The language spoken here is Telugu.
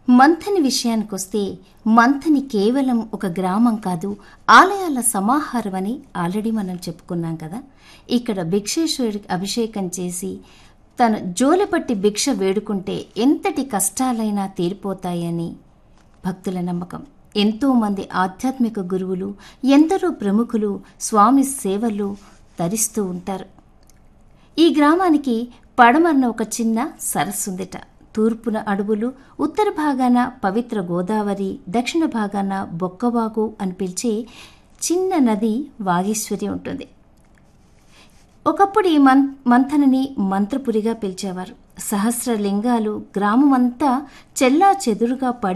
మంథని విషయానికొస్తే మంథని కేవలం ఒక గ్రామం కాదు ఆలయాల సమాహారం అని ఆల్రెడీ మనం చెప్పుకున్నాం కదా ఇక్కడ భిక్షేశ్వరుడికి అభిషేకం చేసి తన జోలెపట్టి భిక్ష వేడుకుంటే ఎంతటి కష్టాలైనా తీరిపోతాయని భక్తుల నమ్మకం ఎంతోమంది ఆధ్యాత్మిక గురువులు ఎందరో ప్రముఖులు స్వామి సేవలు తరిస్తూ ఉంటారు ఈ గ్రామానికి పడమరన ఒక చిన్న సరస్సు ఉందిట తూర్పున అడవులు ఉత్తర భాగాన పవిత్ర గోదావరి దక్షిణ భాగాన బొక్కవాగు అని పిలిచే చిన్న నది వాగేశ్వరి ఉంటుంది ఒకప్పుడు ఈ మన్ మంథనని మంత్రపురిగా పిలిచేవారు సహస్ర లింగాలు గ్రామమంతా చెల్లా చెదురుగా పడి